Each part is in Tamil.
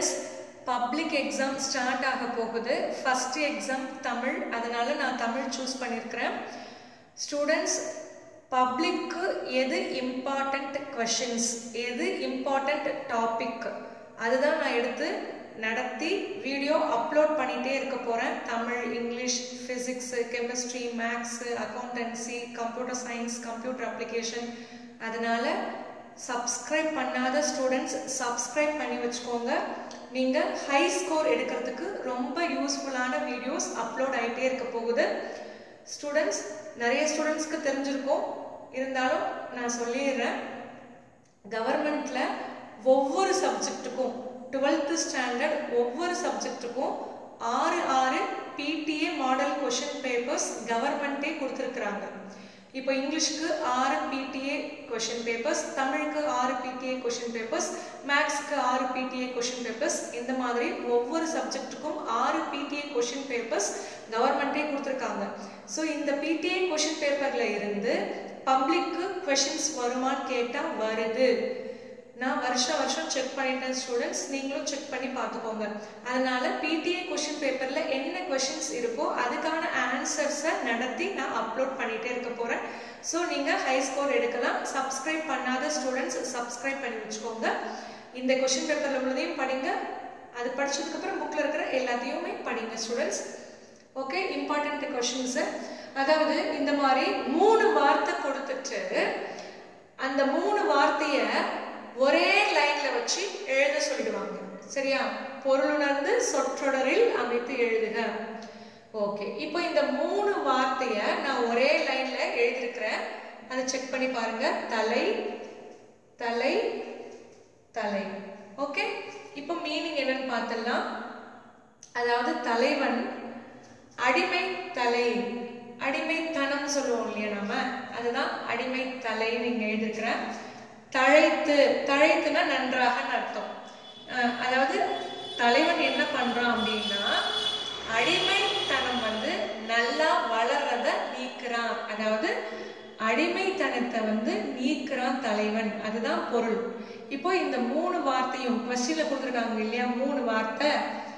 ஸ்டூடெண்ட்ஸ் பப்ளிக் எக்ஸாம் ஸ்டார்ட் ஆக போகுது ஃபஸ்ட்டு எக்ஸாம் தமிழ் அதனால நான் தமிழ் சூஸ் பண்ணியிருக்கிறேன் ஸ்டூடெண்ட்ஸ் பப்ளிக்கு எது இம்பார்ட்டண்ட் கொஷின்ஸ் எது இம்பார்ட்டண்ட் டாபிக் அதுதான் நான் எடுத்து நடத்தி வீடியோ அப்லோட் பண்ணிகிட்டே இருக்க போகிறேன் Tamil English physics chemistry maths accountancy computer science computer application அதனால் சப்ஸ்கிரைப் பண்ணாத ஸ்டூடெண்ட்ஸ் சப்ஸ்கிரைப் பண்ணி வச்சுக்கோங்க நீங்கள் ஹை ஸ்கோர் எடுக்கிறதுக்கு ரொம்ப யூஸ்ஃபுல்லான வீடியோஸ் அப்லோட் ஆகிட்டே இருக்க போகுது ஸ்டூடெண்ட்ஸ் நிறைய ஸ்டூடெண்ட்ஸ்க்கு தெரிஞ்சிருக்கும் இருந்தாலும் நான் சொல்லிடுறேன் கவர்மெண்ட்டில் ஒவ்வொரு சப்ஜெக்ட்டுக்கும் டுவெல்த்து ஸ்டாண்டர்ட் ஒவ்வொரு சப்ஜெக்ட்டுக்கும் ஆறு ஆறு பிடிஏ மாடல் கொஷின் பேப்பர்ஸ் கவர்மெண்ட்டே கொடுத்துருக்குறாங்க இப்போ இங்கிலீஷ்க்கு ஆறு பிடிஏ கொஷின் பேப்பர்ஸ் தமிழுக்கு ஆறு பிடிஏ கொஷின் பேப்பர்ஸ் மேக்ஸ்க்கு ஆறு பிடிஏ கொஷின் பேப்பர்ஸ் இந்த மாதிரி ஒவ்வொரு சப்ஜெக்ட்டுக்கும் ஆறு பிடிஏ கொஷின் பேப்பர்ஸ் கவர்மெண்ட்டே கொடுத்துருக்காங்க ஸோ இந்த பிடிஏ கொஷின் பேப்பரில் இருந்து பப்ளிக்கு கொஷின்ஸ் வருமான்னு கேட்டால் வருது நான் வருஷம் வருஷம் செக் பண்ணிட்டேன் ஸ்டூடெண்ட்ஸ் நீங்களும் செக் பண்ணி பார்த்துக்கோங்க அதனால பிடிஏ கொஷின் பேப்பரில் என்ன கொஷின்ஸ் இருக்கோ அதுக்கான ஆன்சர்ஸை நடத்தி நான் அப்லோட் பண்ணிகிட்டே இருக்க போகிறேன் ஸோ நீங்கள் ஹை ஸ்கோர் எடுக்கலாம் சப்ஸ்கிரைப் பண்ணாத ஸ்டூடெண்ட்ஸ் சப்ஸ்கிரைப் பண்ணி வச்சுக்கோங்க இந்த கொஷின் பேப்பரில் உள்ளதையும் படிங்க அது படிச்சதுக்கப்புறம் புக்கில் இருக்கிற எல்லாத்தையுமே படிங்க ஸ்டூடெண்ட்ஸ் ஓகே இம்பார்ட்டண்ட் கொஷின்ஸு அதாவது இந்த மாதிரி மூணு வார்த்தை கொடுத்துட்டு அந்த மூணு வார்த்தையை ஒரே லைன்ல வச்சு எழுத சொல்லிடுவாங்க சரியா பொருளுணர்ந்து சொற்றொடரில் அமைத்து எழுதுக ஓகே இப்போ இந்த மூணு வார்த்தைய நான் ஒரே லைன்ல எழுதியிருக்கிறேன் அதை செக் பண்ணி பாருங்க தலை தலை தலை ஓகே இப்போ மீனிங் என்னன்னு பார்த்துடலாம் அதாவது தலைவன் அடிமை தலை அடிமைத்தனம் சொல்லுவோம் இல்லையா நம்ம அதுதான் அடிமை தலைன்னு இங்க எழுதியிருக்கிறேன் தழைத்து தழைத்துனா நன்றாக அர்த்தம் அதாவது தலைவன் என்ன பண்றான் அப்படின்னா அடிமைத்தனம் வந்து நல்லா வளர்றத நீக்கிறான் அதாவது அடிமைத்தனத்தை வந்து நீக்கிறான் தலைவன் அதுதான் பொருள் இப்போ இந்த மூணு வார்த்தையும் கொஸ்டின்ல கொடுத்துருக்காங்க இல்லையா மூணு வார்த்தை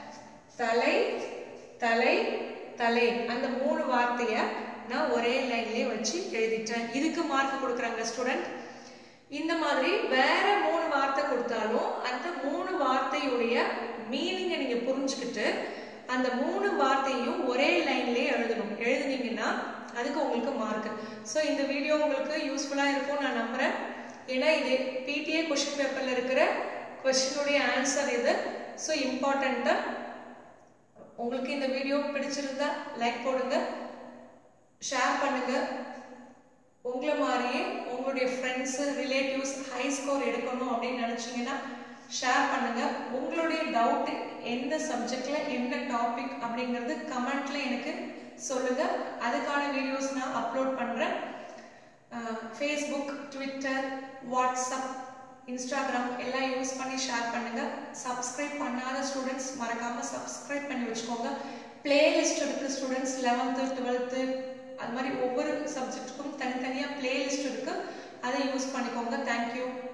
தலை தலை தலை அந்த மூணு வார்த்தைய நான் ஒரே லைன்லயே வச்சு எழுதிட்டேன் இதுக்கு மார்க் கொடுக்குறாங்க ஸ்டூடெண்ட் இந்த மாதிரி வேற மூணு வார்த்தை கொடுத்தாலும் அந்த மூணு வார்த்தையுடைய மீனிங்கை நீங்க புரிஞ்சுக்கிட்டு அந்த மூணு வார்த்தையும் ஒரே லைன்லயே எழுதணும் எழுதுனீங்கன்னா அதுக்கு உங்களுக்கு மார்க் ஸோ இந்த வீடியோ உங்களுக்கு யூஸ்ஃபுல்லாக இருக்கும் நான் நம்புறேன் ஏன்னா இது பிடிஏ கொஷின் பேப்பர்ல இருக்கிற கொஷினுடைய ஆன்சர் இது ஸோ இம்பார்ட்டண்ட்டாக உங்களுக்கு இந்த வீடியோ பிடிச்சிருந்தா லைக் போடுங்க ஷேர் பண்ணுங்க உங்களை மாதிரியே உங்களுடைய ஃப்ரெண்ட்ஸு ரிலேட்டிவ்ஸ் ஹை ஸ்கோர் எடுக்கணும் அப்படின்னு நினச்சிங்கன்னா ஷேர் பண்ணுங்க உங்களுடைய டவுட் எந்த சப்ஜெக்ட்ல என்ன டாபிக் அப்படிங்கிறது கமெண்ட்ல எனக்கு சொல்லுங்க அதுக்கான வீடியோஸ் நான் அப்லோட் பண்றேன் ஃபேஸ்புக் ட்விட்டர் வாட்ஸ்அப் இன்ஸ்டாகிராம் எல்லாம் யூஸ் பண்ணி ஷேர் பண்ணுங்க சப்ஸ்கிரைப் பண்ணாத ஸ்டூடெண்ட்ஸ் மறக்காம சப்ஸ்கிரைப் பண்ணி வச்சுக்கோங்க பிளேலிஸ்ட் இருக்கு ஸ்டூடெண்ட்ஸ் லெவன்த்து டுவெல்த்து அது மாதிரி ஒவ்வொரு சப்ஜெக்ட்டுக்கும் தனித்தனியாக பிளேலிஸ்ட் இருக்கு அதை யூஸ் பண்ணிக்கோங்க தேங்க்யூ